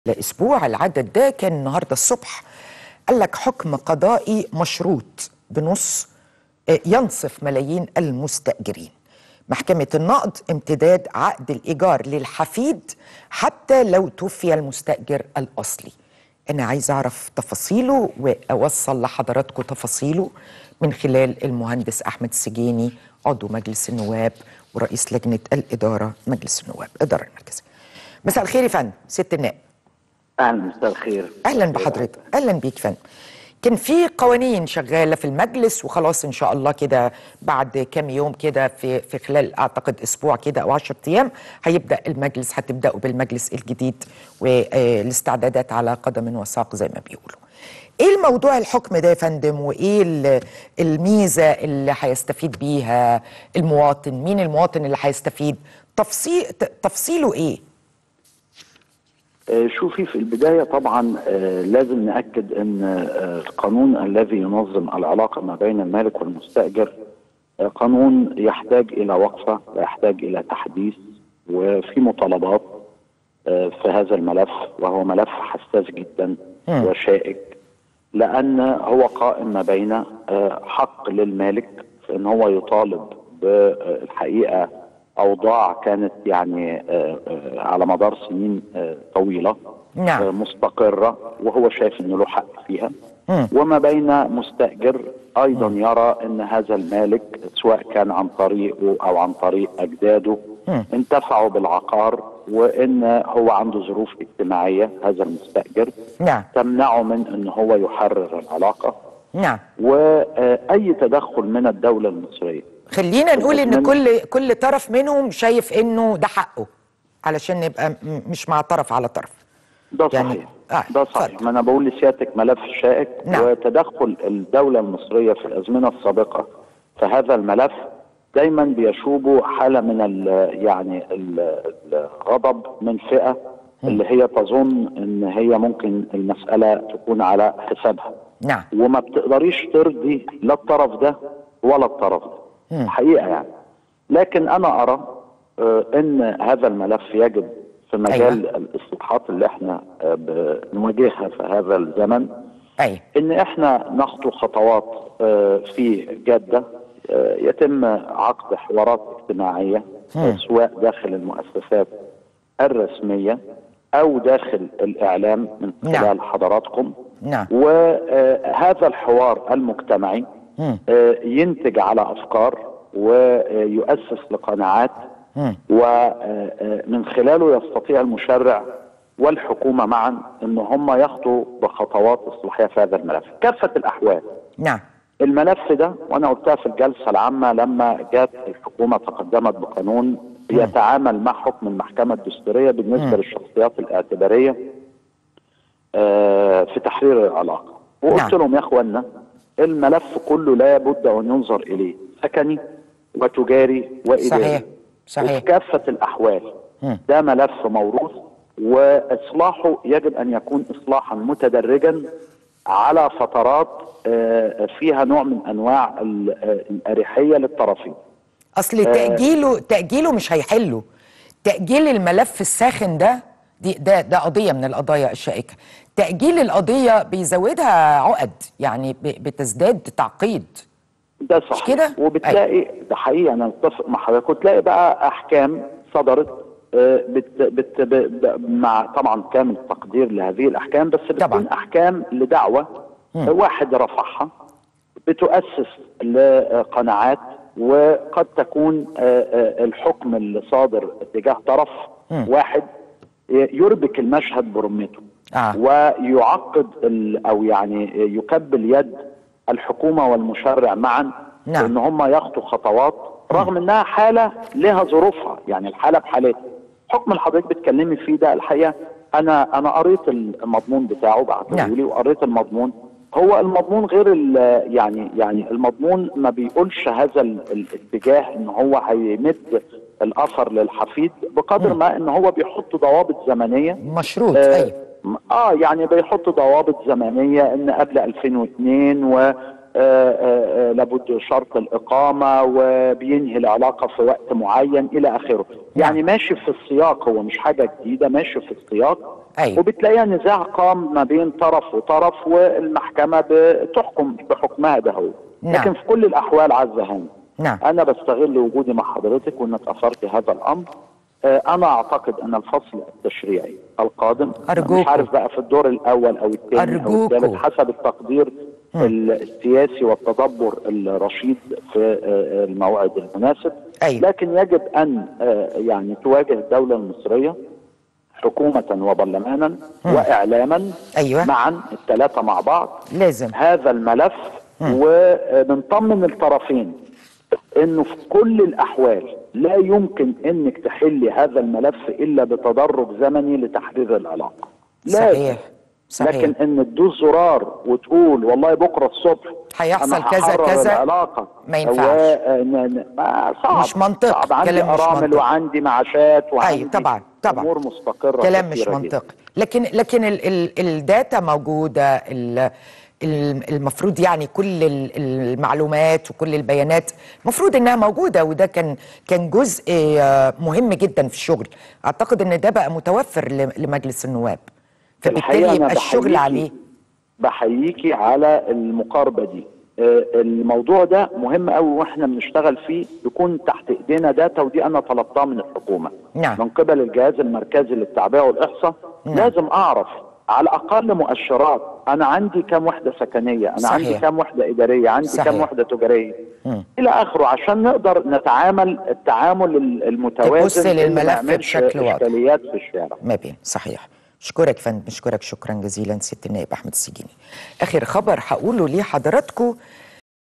لأسبوع العدد ده كان النهاردة الصبح قال لك حكم قضائي مشروط بنص آه، ينصف ملايين المستأجرين محكمة النقض امتداد عقد الإيجار للحفيد حتى لو توفي المستأجر الأصلي أنا عايز أعرف تفاصيله وأوصل لحضراتكم تفاصيله من خلال المهندس أحمد السجيني عضو مجلس النواب ورئيس لجنة الإدارة مجلس النواب إدارة المركزية مساء الخير يا فندم ست النائب اهلا مساء الخير اهلا بحضرتك اهلا بيك فندم كان في قوانين شغاله في المجلس وخلاص ان شاء الله كده بعد كام يوم كده في في خلال اعتقد اسبوع كده او 10 ايام هيبدا المجلس هتبداوا بالمجلس الجديد والاستعدادات على قدم وساق زي ما بيقولوا ايه الموضوع الحكم ده يا فندم وايه ال- الميزه اللي هيستفيد بيها المواطن مين المواطن اللي هيستفيد تفصيل تفصيله ايه آه، شوفي في البداية طبعا آه، لازم نأكد أن آه، القانون الذي ينظم العلاقة ما بين المالك والمستأجر آه، قانون يحتاج إلى وقفة ويحتاج إلى تحديث وفي مطالبات آه، في هذا الملف وهو ملف حساس جدا مم. وشائك لأن هو قائم ما بين آه، حق للمالك في أن هو يطالب بالحقيقة أوضاع كانت يعني آه، آه، على مدار سنين آه، طويلة نعم. آه، مستقرة وهو شايف أنه له حق فيها مم. وما بين مستأجر أيضا يرى أن هذا المالك سواء كان عن طريقه أو عن طريق أجداده مم. انتفعوا بالعقار وأن هو عنده ظروف اجتماعية هذا المستأجر نعم تمنعه من أن هو يحرر العلاقة نعم وأي تدخل من الدولة المصرية خلينا نقول ان من- كل كل طرف منهم شايف انه ده حقه علشان نبقى م- مش مع طرف على طرف ده يعني- صحيح آه، ده صحيح اتفضل. ما انا بقول لسيادتك ملف شائك نعم. وتدخل الدولة المصرية في الأزمنة السابقة في هذا الملف دايما بيشوبوا حالة من ال يعني ال- الغضب من فئة اللي هي تظن ان هي ممكن المسألة تكون على حسابها نعم وما بتقدريش ترضي لا الطرف ده ولا الطرف ده مم. حقيقة يعني لكن أنا أرى آه، أن هذا الملف يجب في مجال أيوة. الإصلاحات اللي احنا آه، بنواجهها في هذا الزمن اي ان احنا نخطو خطوات آه، في جده آه، يتم عقد حوارات اجتماعيه آه، مم. سواء داخل المؤسسات الرسميه او داخل الاعلام من نعم. خلال حضراتكم نعم وهذا الحوار المجتمعي مم. آه، ينتج على افكار ويؤسس لقناعات مم. ومن خلاله يستطيع المشرع والحكومه معا ان هم يخطوا بخطوات اصلاحيه في هذا الملف كافه الاحوال نعم الملف ده وانا قلتها في الجلسه العامه لما جت الحكومه تقدمت بقانون يتعامل مع حكم المحكمه الدستوريه بالنسبه مم. للشخصيات الاعتباريه آه، في تحرير العلاقه وقلت نعم. لهم يا اخوانا الملف كله لا بد ان ينظر اليه سكني وتجاري واداري صحيح وفي صحيح كافة الأحوال مم. ده ملف موروث وإصلاحه يجب أن يكون إصلاحا متدرجا على فترات آه، فيها نوع من أنواع ال- آه، الأريحية للطرفين اصل تاجيله تاجيله مش هيحله تاجيل الملف الساخن ده دي ده ده قضيه من القضايا الشائكه تاجيل القضيه بيزودها عقد يعني ب- بتزداد تعقيد ده صح كده؟ وبتلاقي ده حقيقي أنا متفق مع حضرتك وتلاقي بقى أحكام صدرت آه، بت بت ب ب مع طبعا كامل التقدير لهذه الأحكام بس بتكون طبعاً. أحكام لدعوة مم. واحد رفعها بتؤسس لقناعات وقد تكون آه، آه، الحكم اللي صادر اتجاه طرف مم. واحد يربك المشهد برمته آه. ويعقد ال- او يعني يكبل يد الحكومه والمشرع معا نعم. ان هم يخطوا خطوات رغم انها حاله لها ظروفها يعني الحاله بحالتها حكم اللي حضرتك بتكلمي فيه ده الحقيقه انا انا قريت المضمون بتاعه بعته نعم. لي وقريت المضمون هو المضمون غير ال- يعني يعني المضمون ما بيقولش هذا ال- الاتجاه ان هو هيمد الاثر للحفيد بقدر ما ان هو بيحط ضوابط زمنيه مشروط آه، ايوه اه يعني بيحط ضوابط زمنيه ان قبل 2002 و آه، آه، آه، لابد شرط الاقامه وبينهي العلاقه في وقت معين الى اخره يعني ماشي في السياق هو مش حاجه جديده ماشي في السياق أيوة. وبتلاقيها نزاع قام ما بين طرف وطرف والمحكمه بتحكم بحكمها ده هو نعم. لكن في كل الاحوال عزه هاني نعم. انا بستغل وجودي مع حضرتك وانك اثرت هذا الامر آه، انا اعتقد ان الفصل التشريعي القادم أرجوكوا. مش عارف بقى في الدور الاول او الثاني او أرجوكوا. الثالث حسب التقدير السياسي والتدبر الرشيد في آه، الموعد المناسب أيوة. لكن يجب ان آه، يعني تواجه الدوله المصريه حكومه وبرلمانا واعلاما أيوة. معا الثلاثه مع بعض لازم هذا الملف ونطمن الطرفين انه في كل الاحوال لا يمكن انك تحلي هذا الملف الا بتدرج زمني لتحرير العلاقه لازم. صحيح صحيح لكن ان تدوس زرار وتقول والله بكره الصبح هيحصل أنا كذا هحرر كذا. العلاقه ما ينفعش. و- ن- ن- ما صعب مش منطق. صعب عندي كلام مش ارامل منطق. وعندي معاشات وعندي أيوة طبعا طبعا امور مستقره كلام مش كثيرة جداً. منطقي لكن لكن ال ال الداتا موجوده ال ال- المفروض يعني كل ال- المعلومات وكل البيانات المفروض انها موجوده وده كان كان جزء آه، مهم جدا في الشغل اعتقد ان ده بقى متوفر ل- لمجلس النواب الحقيقة فبالتالي أنا يبقى الشغل بحييكي- عليه بحييكي على المقاربه دي آه، الموضوع ده مهم قوي واحنا بنشتغل فيه يكون تحت ايدينا داتا ودي انا طلبتها من الحكومه نعم. من قبل الجهاز المركزي للتعبئه والاحصاء نعم. لازم اعرف على الاقل مؤشرات انا عندي كام وحده سكنيه انا صحيح. عندي كام وحده اداريه عندي صحيح. كام وحده تجاريه مم. الى اخره عشان نقدر نتعامل التعامل المتوازن اللي ما للملف يعملش بشكل واضح. اشكاليات في الشارع ما بين صحيح اشكرك فندم اشكرك شكرا جزيلا سياده النائب احمد السجيني اخر خبر هقوله لحضراتكم